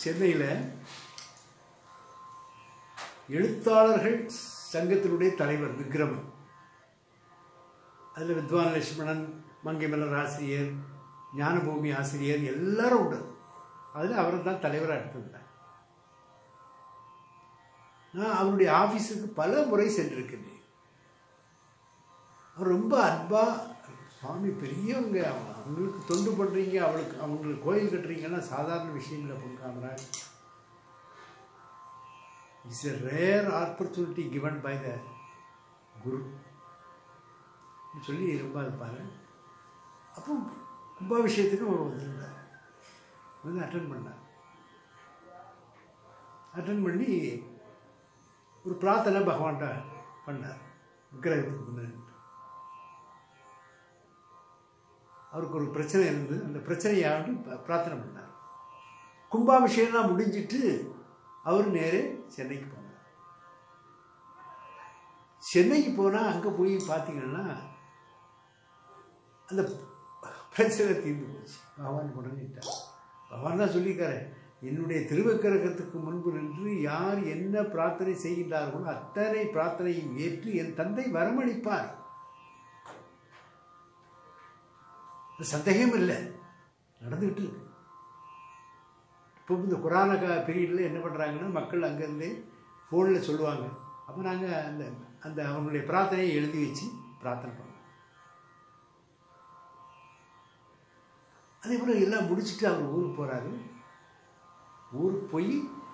சென்னையில் எழுத்தாளர்கள் சங்கத்தினுடைய தலைவர் விக்ரமன் அதில் வித்வான் லட்சுமணன் மங்கைமலர் ஆசிரியர் ஞானபூமி ஆசிரியர் எல்லாரும் உண்டு அதில் அவர் தான் தலைவராக எடுத்திருந்தார் நான் அவருடைய ஆஃபீஸுக்கு பல முறை சென்றிருக்கிறேன் அவர் ரொம்ப அன்பா சுவாமி பெரியவங்க அவங்க- அவங்களுக்கு தொண்டு பண்ணுறீங்க அவளுக்கு அவங்களுக்கு கோயில் கட்டுறீங்கன்னா சாதாரண விஷயம் இல்லை Pon Kamaraj it's a rare opportunity given by the guru சொல்லி ரொம்ப இருப்பார் அப்போ கும்பாபிஷேகத்துக்கு அவர் வந்திருந்தார் வந்து அட்டன் பண்ணார் அட்டன் பண்ணி ஒரு பிரார்த்தனை பகவான்கிட்ட பண்ணார் விக்கிரகத்துக்கு முன்னாடி அவருக்கு ஒரு பிரச்சனை இருந்து அந்த பிரச்சனையாண்டு ப- பிரார்த்தனை பண்ணார் கும்பாபிஷேகம்லாம் முடிஞ்சிட்டு அவர் நேரே சென்னைக்கு போனார் சென்னைக்கு போனால் அங்கே போய் பார்த்தீங்கன்னா அந்த பிரச்சனை தீர்ந்து போச்சு பகவான் உடனேட்டார் பகவான் தான் சொல்லியிருக்காரு என்னுடைய திருவக்கரகத்துக்கு முன்பு நின்று யார் என்ன பிரார்த்தனை செய்கின்றார்களோ அத்தனை பிரார்த்தனையும் ஏற்று என் தந்தை வரமளிப்பார் அது சந்தேகம் இல்லை நடந்துக்கிட்டு இருக்கு இப்போ இந்த கொரோனா கா பீரியடில் என்ன பண்ணுறாங்கன்னா மக்கள் அங்கேருந்து ஃபோனில் சொல்லுவாங்க அப்போ நாங்கள் அந்த அந்த அவங்களுடைய பிரார்த்தனையை எழுதி வச்சு பிரார்த்தனை பண்ணுவோம் அதே போல் எல்லாம் முடிச்சுட்டு அவர் ஊருக்கு போகிறாரு ஊருக்கு போய்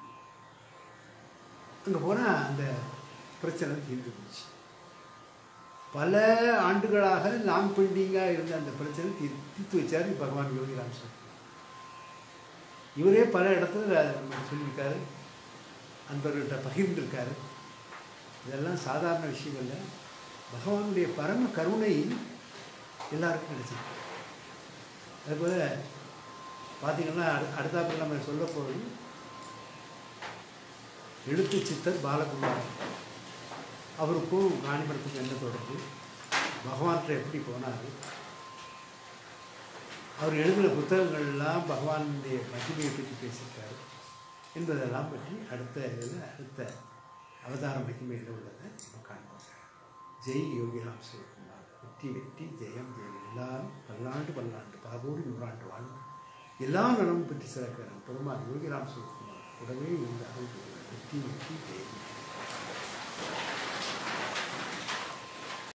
அங்கே போனால் அந்த பிரச்சனை தீர்ந்து போச்சு பல ஆண்டுகளாக லாங் பெண்டிங்காக இருந்த அந்த பிரச்சனை தீர் தீர்த்து வச்சார் பகவான் யோகிராம் சார் இவரே பல இடத்துல நமக்கு சொல்லியிருக்காரு அன்பர்கள்ட்ட பகிர்ந்திருக்காரு இதெல்லாம் சாதாரண விஷயம் இல்லை பகவானுடைய பரம கருணை எல்லாருக்கும் கிடைச்சிருக்கு அதுபோல் பார்த்தீங்கன்னா அடு அடுத்தாப்புல நம்ம சொல்ல போகிறது எழுத்து சித்தர் பாலகுமார் அவருக்கும் காணிமரத்துக்கும் என்ன தொடர்பு பகவான்கிட்ட எப்படி போனார் அவர் எழுதின புத்தகங்கள்லாம் பகவானுடைய மகிமையை பற்றி பேசியிருக்காரு என்பதெல்லாம் பற்றி அடுத்த இதில் அடுத்த அவதார மகிமையில் உள்ளதை நம்ம காண்போம் ஜெய் யோகிராம் சிவகுமார் வெற்றி வெற்றி ஜெயம் ஜெயம் எல்லாரும் பல்லாண்டு பல்லாண்டு பலகோடி நூறாண்டு வாழ்ந்து எல்லா நலமும் பெற்று சிறக்கிறோம் பெருமாள் யோகிராம் சிவகுமார் கூடவே இருந்த அருள் புரிவார். வெற்றி வெற்றி ஜெயம்